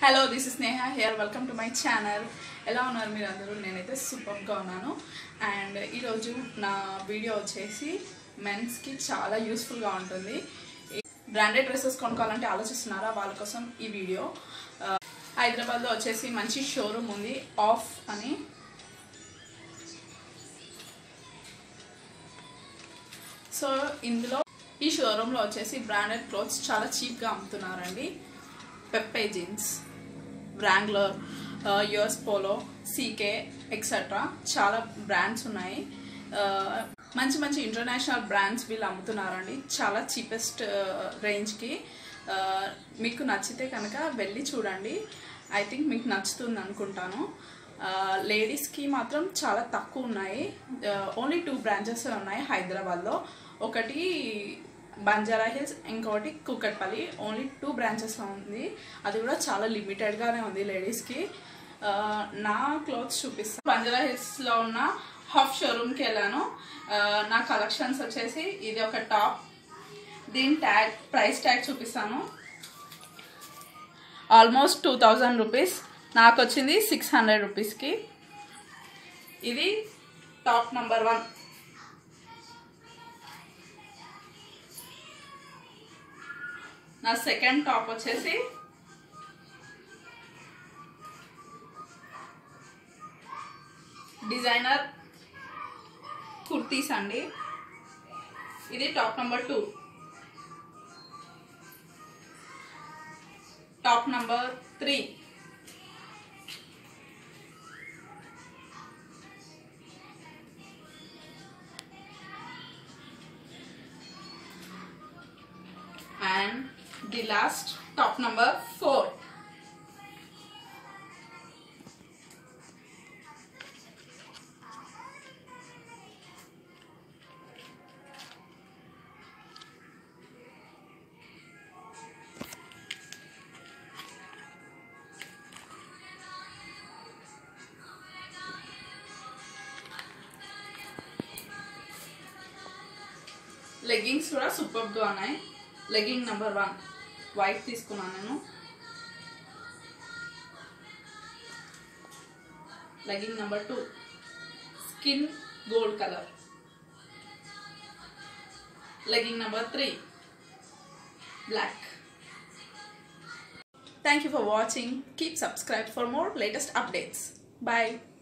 hello this is Sneha here welcome to my channel ఎలా ఉన్నారు మీరు అందరూ నేనైతే సూపర్గా ఉన్నాను అండ్ ఈరోజు నా వీడియో వచ్చేసి మెన్స్కి చాలా యూస్ఫుల్గా ఉంటుంది బ్రాండెడ్ డ్రెస్సెస్ కొనుక్కోవాలంటే ఆలోచిస్తున్నారా వాళ్ళ కోసం ఈ వీడియో ఆ, హైదరాబాద్లో వచ్చేసి మంచి షోరూమ్ ఉంది ఆఫ్ అని సో ఇందులో ఈ షోరూంలో వచ్చేసి బ్రాండెడ్ క్లోత్స్ చాలా చీప్గా అమ్ముతున్నారండి Pepe jeans Wrangler US Polo CK etcetera చాలా బ్రాండ్స్ ఉన్నాయి ఆ, మంచి మంచి ఇంటర్నేషనల్ బ్రాండ్స్ వీళ్ళు అమ్ముతున్నారండి చాలా చీపెస్ట్ రేంజ్కి మీకు నచ్చితే కనుక వెళ్ళి చూడండి ఐ థింక్ మీకు నచ్చుతుంది అనుకుంటాను లేడీస్కి మాత్రం చాలా తక్కువ ఉన్నాయి ఓన్లీ టూ బ్రాంచెస్ ఉన్నాయి హైదరాబాద్లో ఒకటి బంజారా హిల్స్ ఇంకోటి కూకట్పల్లి ఓన్లీ టూ బ్రాంచెస్ ఉంది అది కూడా చాలా లిమిటెడ్గానే ఉంది లేడీస్కి ఆ, నా క్లోత్స్ చూపిస్తాను బంజారా హిల్స్లో ఉన్న హాఫ్ షోరూమ్కి వెళ్ళాను ఆ, నా కలెక్షన్స్ వచ్చేసి ఇది ఒక టాప్ దీని ట్యాగ్ ప్రైస్ ట్యాగ్ చూపిస్తాను ఆల్మోస్ట్ టూ థౌజండ్ రూపీస్ నాకు వచ్చింది సిక్స్ హండ్రెడ్ రూపీస్కి ఇది టాప్ నంబర్ వన్ నా సెకండ్ టాప్ వచ్చేసి డిజైనర్ కుర్తీస్ అండి ఇది top number two top number three and the last top number 4 leggings కూడా సూపర్గా ఉన్నాయి లెగ్గింగ్ నెంబర్ వన్ వైట్ తీసుకున్నాను నేను legging number two skin gold colour legging number three black thank you for watching keep subscribe for more latest updates bye